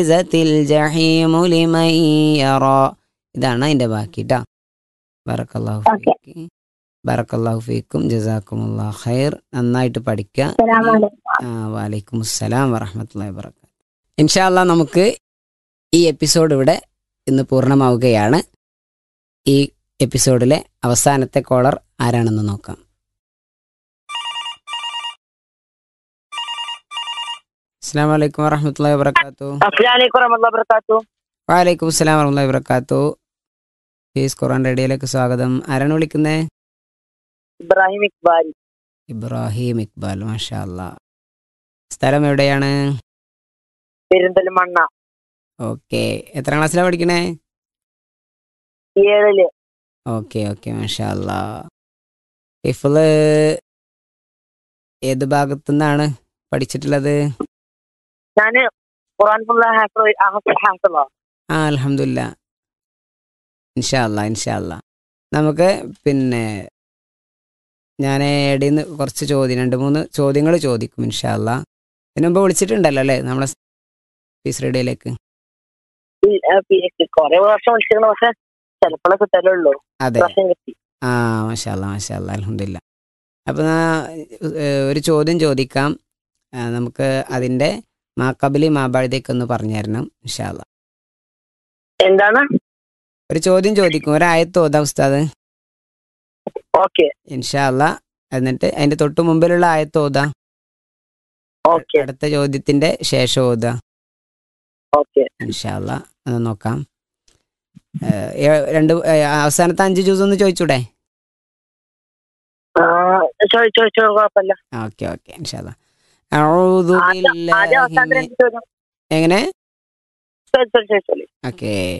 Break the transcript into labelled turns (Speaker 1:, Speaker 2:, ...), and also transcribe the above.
Speaker 1: ഇസത്തിൽ ജഹീമു ലിമൻ യറാ. ഇതാണ് അതിന്റെ ബാക്കി ട്ടാ ബറക്കല്ലാഹു
Speaker 2: ഓക്കേ.
Speaker 1: ഫീക്ക് ബറക്കല്ലാഹു ഫീക്കും ജസാക്കുമുല്ലാഹ് ഖൈർ നന്നായിട്ട് പഠിക്കുക
Speaker 2: അസ്സലാമലൈക്കും
Speaker 1: ആ, വലൈക്കും അസ്സലാം വറഹമത്തല്ലാഹി വബറകാത്ത് ഇൻഷാല്ല നമുക്ക് ഈ എപ്പിസോഡ് ഇവിടെ ഇന്ന് പൂർണ്ണമാവുകയാണ് ഈ എപ്പിസോഡിലെ അവസാനത്തെ കോളർ ആരാണെന്ന് നോക്കാം അസ്സാം വലൈക്കും വറഹമത്തല്ലാഹി വബറകാത്തു
Speaker 3: അസ്സലാമലൈക്കും വറഹ്മത്തുള്ളാഹി വബറകാത്തു
Speaker 1: വലൈക്കും അസ്സലാം വറഹമത്തല്ലാഹി വബറകാത്തു ഫീസ് ഖുറാൻ റേഡിയോയിലേക്ക് സ്വാഗതം ആരാണ് വിളിക്കുന്നത്
Speaker 3: ഇബ്രാഹിം ഇക്ബാൽ
Speaker 1: ഇബ്രാഹിം ഇക്ബാൽ മാഷാ അല്ലാ സ്ഥലം എവിടെയാണ്
Speaker 3: പെരിന്തൽമണ്ണ
Speaker 1: ഓക്കെ എത്ര ക്ലാസ്സിലാണ് പഠിക്കണേ
Speaker 3: ഏഴില്
Speaker 1: ഓക്കെ ഓക്കെ മാഷാ അല്ലാ ഇഫിള് ഏത് ഭാഗത്തു നിന്നാണ് പഠിച്ചിട്ടുള്ളത്
Speaker 3: ഞാന് ഖുർആൻ ഫുള്ള ഹാഫിള
Speaker 1: ആ അലഹമില്ല ഇൻഷാ അല്ലാ ഇൻഷാ അല്ലാ നമുക്ക് പിന്നെ ഞാൻ ഇടയിൽ നിന്ന് കുറച്ച് ചോദ്യം രണ്ട് മൂന്ന് ചോദ്യങ്ങൾ ചോദിക്കും ഇൻഷാ അല്ലാ ഇതിനു മുമ്പ് വിളിച്ചിട്ടുണ്ടല്ലോ അല്ലേ നമ്മളെ ഫീസ് റേഡിയോയിലേക്ക്
Speaker 3: കൊറേ വർഷം വിളിച്ചിരുന്നു പക്ഷെ ചിലപ്പോഴേ കിട്ടലുള്ളൂ
Speaker 1: അതെ
Speaker 3: പ്രാവശ്യം കിട്ടി
Speaker 1: ആ മാഷാല്ല മാഷാല്ല അലഹമില്ല അപ്പോൾ ഒരു ചോദ്യം ചോദിക്കാം ആ, നമുക്ക് അതിൻ്റെ മാക്കബലി മാബാഴുതേക്ക് ഒന്ന് പറഞ്ഞു തരണം ഇൻഷാല്ല
Speaker 3: എന്താണ്
Speaker 1: ഒരു ചോദ്യം ചോദിക്കും ഒരായത്ത് ഓതാം ഉസ്താദ്
Speaker 3: ഓക്കെ
Speaker 1: ഇൻഷാല്ല എന്നിട്ട് അതിൻ്റെ തൊട്ട് മുമ്പിലുള്ള ആയത്ത് ഓതാ
Speaker 3: ഓക്കെ
Speaker 1: അടുത്ത ചോദ്യത്തിൻ്റെ ശേഷം ഓതാ
Speaker 3: ഓക്കെ
Speaker 1: ഇൻഷാല്ല അത് നോക്കാം ഏ, ഏ- രണ്ട് ഏ, അവസാനത്തെ അഞ്ച് ജ്യൂസ് ഒന്ന് ചോദിച്ചൂടെ
Speaker 3: ചോദിച്ചു ചോദിച്ചു കുഴപ്പമില്ല
Speaker 1: ഓക്കെ ഓക്കെ ഇൻഷാല്ല അഊദു
Speaker 3: ആദ്യം ആദ്യം അവസാനത്തെ
Speaker 1: ബില്ലാഹി
Speaker 3: രണ്ട് ചോദ്യം
Speaker 1: എങ്ങനെ
Speaker 3: ചോദിച്ചു ചോദിച്ചു
Speaker 1: ഓക്കെ